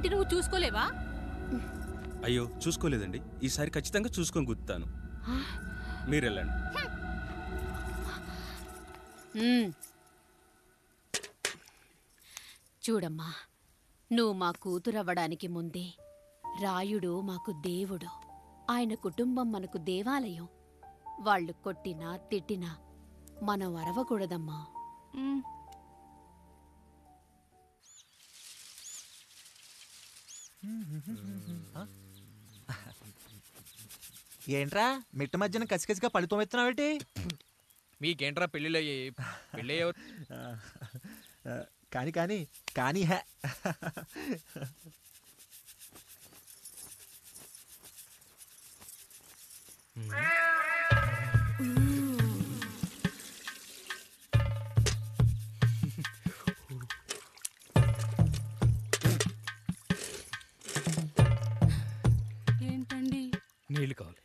నువ్వు చూసుకోలేవా అయ్యో చూసుకోలేదండి ఈసారి ఖచ్చితంగా చూసుకొని గుర్తాను మీరు వెళ్ళండి ఉమ్. చూడమ్మా నువ్వు మా కూతురవ్వడానికి ముందే రాయుడు మాకు దేవుడు ఆయన కుటుంబం మనకు దేవాలయం వాళ్ళు కొట్టినా తిట్టినా మనం అరవకూడదమ్మా ఏంట్రా మిట్ట మధ్యన కసికసిగా పళ్ళుతో ఎత్తున్నావేటి మీకేంట్రా పెళ్ళిళ్ళయ్యాయి పెళ్ళయ్యే కానీ కానీ కానీ హే ఏంటండి నీళ్ళు కావాలి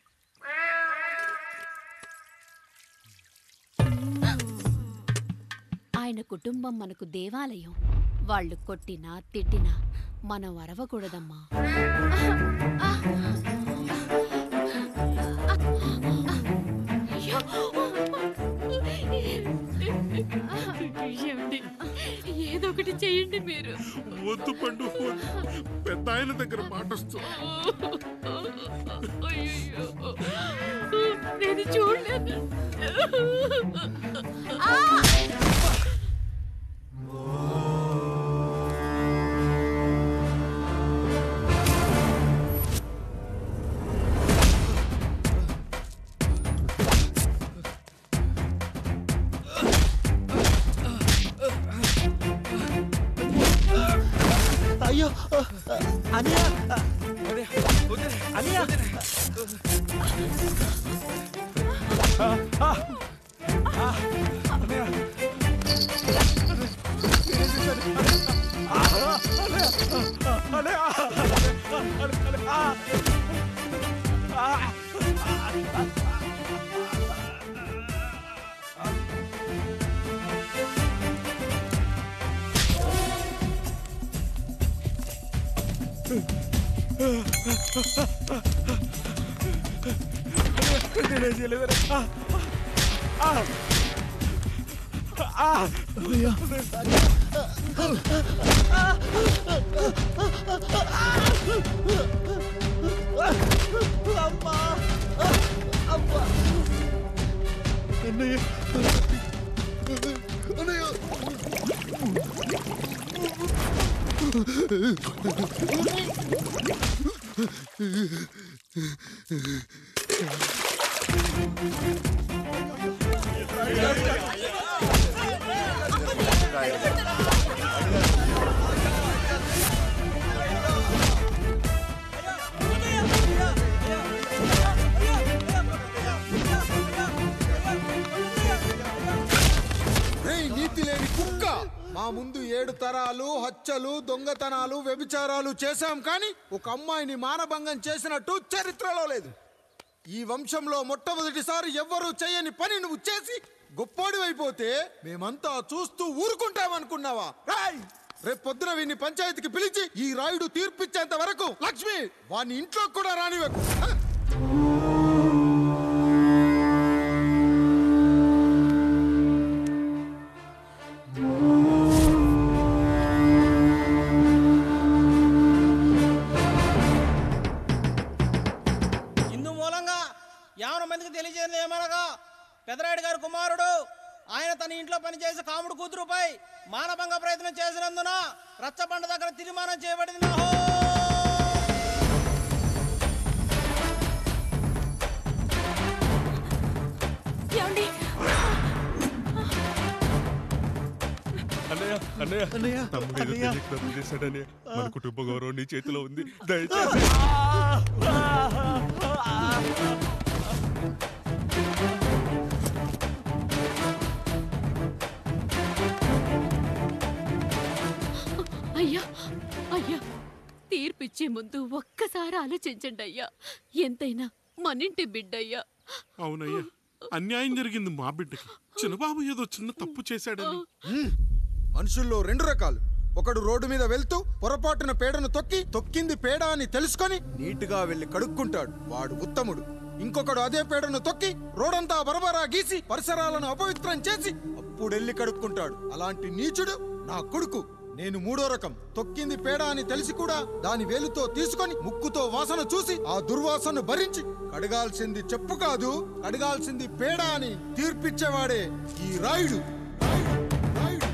ఆయన కుటుంబం మనకు దేవాలయం వాళ్ళు కొట్టినా తిట్టినా మనం అరవకూడదమ్మా ఏమండి ఏదో ఒకటి చేయండి మీరు వద్దు పండు వద్దు. పెద్ద ఆయన దగ్గర మాట వస్తుంది అయ్యయ్యో. నేను చూడలేదు అయ్యో అనియా అనియా రేయ్ నీతి లేని కుక్క మా ముందు ఏడు తరాలు హత్యలు దొంగతనాలు వ్యభిచారాలు చేశాం కానీ ఒక అమ్మాయిని మానభంగం చేసినట్టు చరిత్రలో లేదు ఈ వంశంలో మొట్టమొదటిసారి ఎవ్వరూ చేయని పని నువ్వు చేసి గొప్పోడివైపోతే మేమంతా చూస్తూ ఊరుకుంటామనుకున్నావా రాయ్ రేపు పొద్దున వీడిని పంచాయతీకి పిలిచి ఈ రాయుడు తీర్పిచ్చేంత వరకు లక్ష్మి వాడిని ఇంట్లో కూడా రానివ్వకు హ! ఇందు మూలంగా యావన మందికి తెలియజేయడం ఏమనగా పెదరాయుడు గారి కుమారుడు ఆయన తన ఇంట్లో పనిచేసే కాముడు కూతురుపై మానభంగ ప్రయత్నం చేసినందున రచ్చబండ దగ్గర తీర్మానం చేయబడింది నాహో ఏమండి అన్నయ్య అన్నయ్య అన్నయ్య, తమ్ముడు ఏదో అన్నయ్య. తెలియక తప్పు చేశాడన్నయ్య మన కుటుంబ గౌరవం నీ చేతిలో ఉంది దయచేసి అయ్యా అయ్యా తీర్పిచ్చే ముందు ఒక్కసారి ఆలోచించండి అయ్యా ఎంతైనా మనింటి బిడ్డయ్యా అవునయ్యా అన్యాయం జరిగింది మా బిడ్డకి చిన్నబాబు ఏదో చిన్న తప్పు చేశాడని మనుషుల్లో రెండు రకాలు ఒకడు రోడ్డు మీద వెళ్తూ పొరపాటున పేడను తొక్కి తొక్కింది పేడ అని తెలుసుకొని నీటుగా వెళ్లి కడుక్కుంటాడు వాడు ఉత్తముడు ఇంకొకడు అదే పేడను తొక్కి రోడంతా బరబరా గీసి పరిసరాలను అపవిత్రం చేసి అప్పుడెళ్ళి కడుక్కుంటాడు అలాంటి నీచుడు నా కొడుకు నేను మూడో రకం తొక్కింది పేడ అని తెలిసి కూడా దాని వేలుతో తీసుకొని ముక్కుతో వాసన చూసి ఆ దుర్వాసన భరించి కడగాల్సింది చెప్పు కాదు కడగాల్సింది పేడ అని తీర్పిచ్చేవాడే ఈ రాయుడు రాయుడు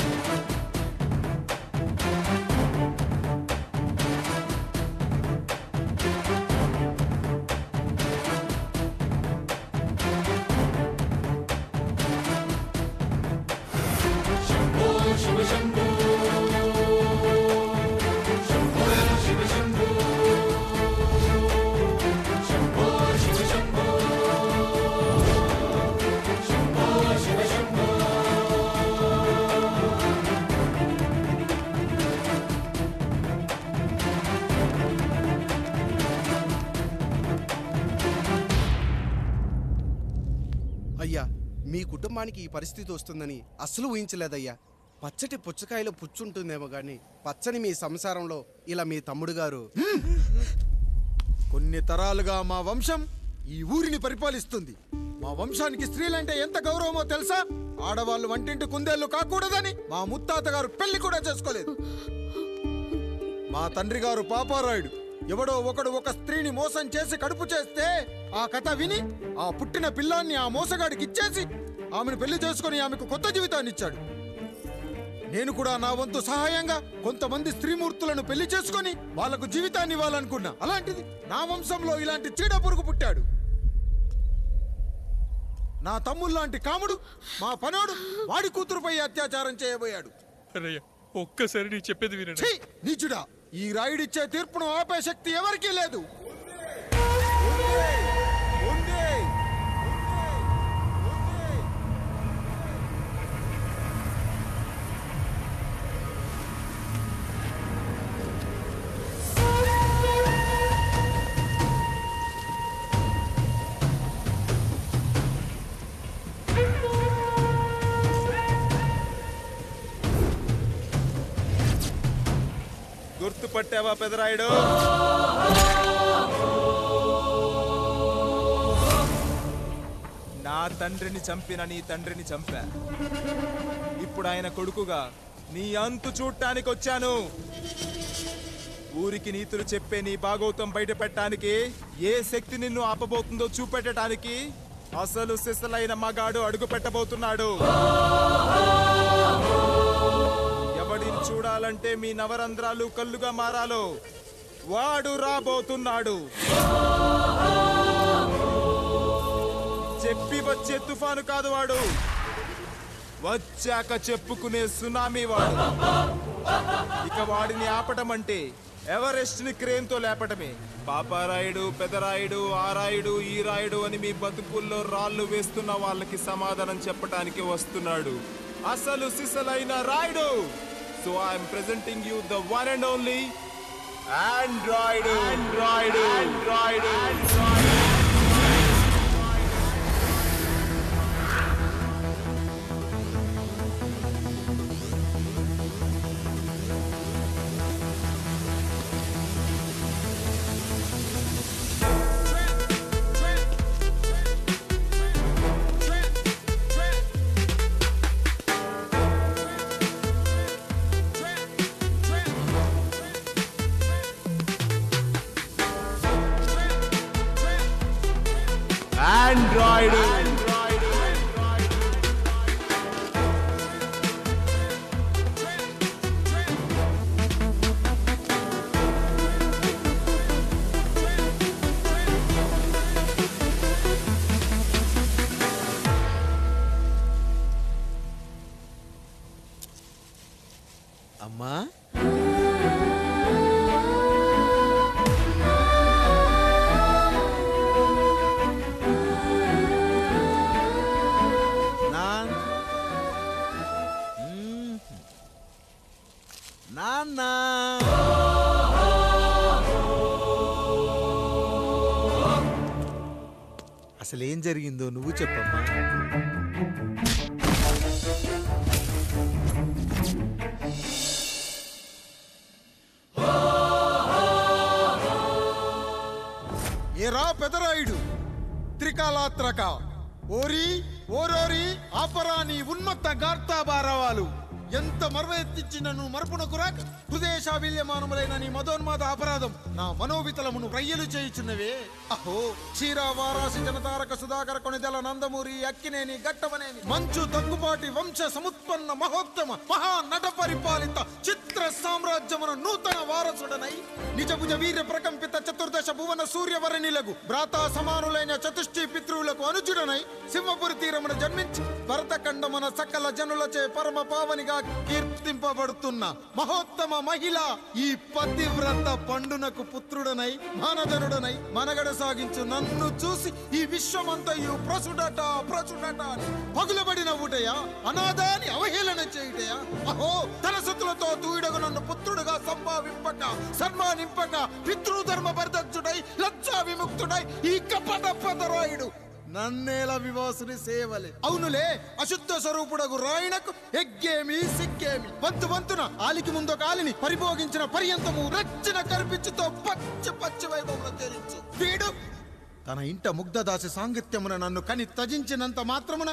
అయ్యా మీ కుటుంబానికి ఈ పరిస్థితి వస్తుందని అస్సలు ఊహించలేదయ్యా పచ్చటి పుచ్చకాయలో పుచ్చుంటుందేమో గాని పచ్చని మీ సంసారంలో ఇలా మీ తమ్ముడు గారు కొన్ని తరాలుగా మా వంశం ఈ ఊరిని పరిపాలిస్తుంది మా వంశానికి స్త్రీలంటే ఎంత గౌరవమో తెలుసా ఆడవాళ్ళు వంటింటి కుందేళ్లు కాకూడదని మా ముత్తాత గారు పెళ్లి కూడా చేసుకోలేదు మా తండ్రి గారు పాపారాయుడు ఎవడో ఒకడు ఒక స్త్రీని మోసం చేసి కడుపు చేస్తే ఆ కథ విని ఆ పుట్టిన పిల్లాన్ని ఆ మోసగాడికి ఇచ్చేసి ఆమెను పెళ్లి చేసుకుని ఆమెకు కొత్త జీవితాన్ని ఇచ్చాడు నేను కూడా నా వంతు సహాయంగా కొంతమంది స్త్రీమూర్తులను పెళ్లి చేసుకొని వాళ్లకు జీవితాన్ని ఇవ్వాలనుకున్నా అలాంటిది నా వంశంలో ఇలాంటి చీడ పురుగు పుట్టాడు నా తమ్ముళ్ళలాంటి కాముడు మా పనోడు వాడి కూతురుపై అత్యాచారం చేయబోయాడు అన్నయ్య ఒక్కసారి నీ చెప్పేది వినండి ఛీ! నీచుడా ఈ రాయుడిచ్చే తీర్పును ఆపే శక్తి ఎవరికీ లేదు ఉంది! ఉంది! ఉంది! గుర్తుపట్టావా పెదరాయుడు నా తండ్రిని చంపిన నీ తండ్రిని చంపా ఇప్పుడు ఆయన కొడుకుగా నీ అంతు చూడటానికి వచ్చాను ఊరికి నీతులు చెప్పే నీ భాగవతం బయట పెట్టడానికి ఏ శక్తి నిన్ను ఆపబోతుందో చూపెట్టడానికి అసలు సిసలైన మగాడు అడుగు పెట్టబోతున్నాడు ఎవడిని చూడాలంటే మీ నవరంధ్రాలు కళ్ళుగా మారాలో వాడు రాబోతున్నాడు చెప్పి వచ్చే తుఫాను కాదు వాడు వచ్చాక చెప్పుకునే సునామీ వాడు ఇక వాడిని ఆపటం అంటే ఎవరెస్ట్ ని క్రేన్ తో లేపటమే పాపారాయుడు పెదరాయుడు ఆరాయుడు ఈ రాయుడు అని మీ బతుకుల్లో రాళ్ళు వేస్తున్న వాళ్ళకి సమాధానం చెప్పటానికి వస్తున్నాడు అసలు సిసలైన Rayudu so I'm presenting you the one and only android android android android android అమ్మా నాన్ మ్మ్. నాన్న అసలు ఏం జరిగిందో నువ్వు చెప్పమ్మా ఏరా పెదరాయుడు త్రికాలాత్రక ఓరి ఓరోరి ఆపరా నీ ఉన్నత గార్తాబారవాలు ఎంత మర్వెత్తించినను మరపునకు రాక హృదయశావిల్యమానములైన నీ మదోన్మాద అపరాధం నా మనోవితలమును రయ్యలు చేయుచున్నవే అహో క్షీరా వారాసి జనతారక సుధాకర కొనిదెల నందమూరి అక్కినేని గట్టవనేని మంచు దగ్గుపాటి వంశ సముత్పన్న మహోత్తమ మహా నట పరిపాలిత చిత్ర సామ్రాజ్యమున నూతన వారసుడనై నిజభుజ వీర్య ప్రకంపిత చతుర్దశ భువన సూర్యవరణిలకు భ్రాతా సమానులైన చతుష్టి పితృవులకు అనుజుడనై సింహపురి తీరమున జన్మించి భరతఖండమున సకల జనులచే పరమ పావనిగా కీర్తింపబడుతున్న మహోత్తమ మహిళ ఈ పతివ్రత పండునకు పుత్రుడనై మానధనుడనై మనగడ సాగించు నన్ను చూసి ఈ విశ్వమంతయు ప్రసుడట ప్రసుడట అని పగులబడిన ఊటయా అనాథాన్ని అవహేళన చేయుటయా అహో తలసతులతో తూయిడగు నన్ను పుత్రుడుగా సంభావింపక సన్మానింపక పితృధర్మ పరిదక్షుడై లజ్జా విముక్తుడై ఈ కపట పదరాయుడు నన్నేల వివాసుని సేవలే అవునులే అశుద్ధ స్వరూపుడగు రాయణకు ఎగ్గేమి సిగ్గేమి వంతు వంతున ఆలికి ముందు కాలిని పరిభోగించిన పర్యంతము రచ్చిన కర్పించుతో పచ్చి పచ్చి వైభవంలో తేలించు వీడు తన ఇంట ముగ్ధదాసి సాంగత్యమున నన్ను కని తజించినంత మాత్రమున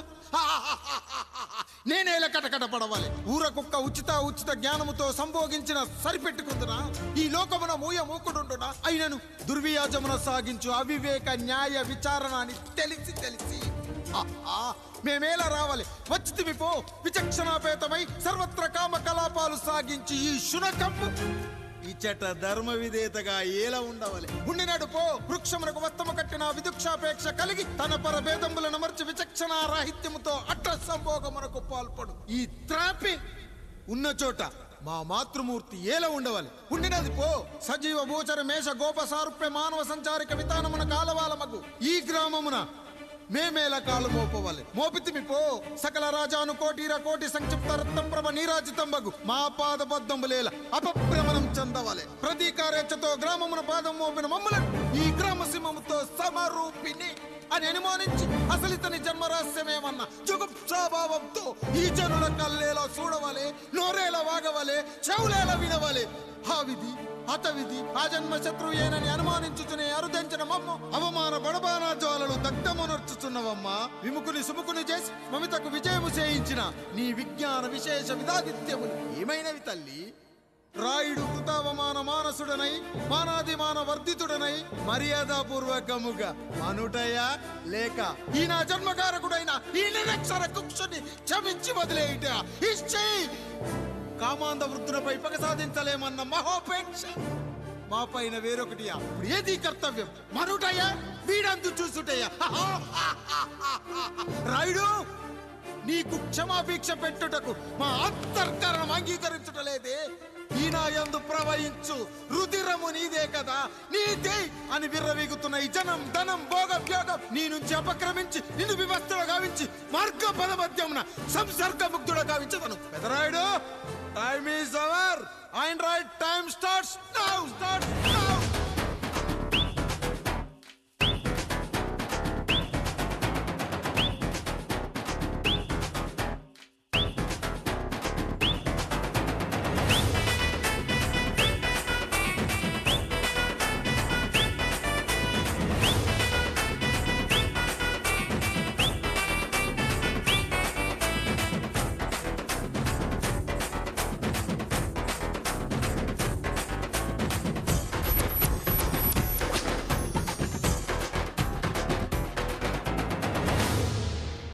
నేనేల కటకట పడవాలి ఊర కుక్క ఉచిత ఉచిత జ్ఞానముతో సంభోగించిన సరిపెట్టుకుందునా ఈ లోకమున మూయ మూకుడుండునా అయినను దుర్వ్యాజమున సాగించు అవివేక న్యాయ విచారణ అని తెలిసి తెలిసి ఆహా, మేమేలా రావాలి వచ్చితిమి పో విచక్షణాపేతమై సర్వత్ర కామ కలాపాలు సాగించి ఈ శునకమ్ము ఇచ్చట ధర్మ విధేతగా ఏల ఉండవలే ఉండినాడు పో వృక్షమునకు వస్తము కట్టిన విదుక్షాపేక్ష కలిగి తన పరభేదములను మర్చి విచక్షణ రాహిత్యముతో అట్ట సంభోగమునకు పాల్పడు ఈ త్రాపి ఉన్న చోట మా మాతృమూర్తి ఏల ఉండవాలి ఉండినది పో సజీవ భూచర మేష గోప సారూప్య మానవ సంచారిక విధానమున కాలవాలమగు ఈ గ్రామమున మేమేల కాలు మోపవాలి మోపితిమి పో సకల రాజాను కోటిర కోటి సంక్షిప్త రత్నం ప్రభ నీరాజితంబగు మా పాద బద్దములేల అపభ్రమణం చెందవలే ప్రతీకారేచ్ఛతో గ్రామమున పాదం మోపిన మమ్మలను ఈ గ్రామ సింహముతో సమరూపిణి అని అనుమానించి అసలు ఇతని జన్మరహస్యమేమన్నా జుగుప్సాభావంతో ఈ జనుల కల్లేలా చూడవలే నోరేలా వాగవలే చెవులేలా వినవలే ఆ విధి హత విధి ఆ జన్మ శత్రువు ఏనని అనుమానించుచునే అరుదించిన మమ్మ అవమాన బడబానా జ్వాలలు దగ్ధమునర్చుచున్నవమ్మా విముకుని సుముకుని చేసి మమితకు విజయము చేయించిన నీ విజ్ఞాన విశేష విధాదిత్యములు ఏమైనవి తల్లి రాయుడు కృతావమాన మానసుడనై మానాదిమాన వర్ధితుడనై మర్యాదపూర్వకముగా మనుటయా లేక ఈ నా జన్మకారకుడైన ఈ నిరక్షర కుక్షుని క్షమించి వదిలేయుట ఇచ్చే కామాంధ వృద్ధులపై పగ సాధించలేమన్న మహోపేక్ష మా పైన వేరొకటియా ఇప్పుడు ఏది కర్తవ్యం మనుటయా వీడంతు చూసుటయ్యా రాయుడు నీకు క్షమాభిక్ష పెట్టుటకు మా అంతర్కరణం అంగీకరించుటలేదే ఈనాయందు ప్రవహించు రుధిరము నీదే కదా నీదే అని విర్రవీగుతున్న ఈ జనం ధనం భోగ వ్యోగం నీ నుంచి అపక్రమించి నిన్ను వివస్థలో గావించి మార్గ పదమధ్యమున సంసర్గ ముగ్ధుడ గావించదను Pedarayudu time is our and right time starts now starts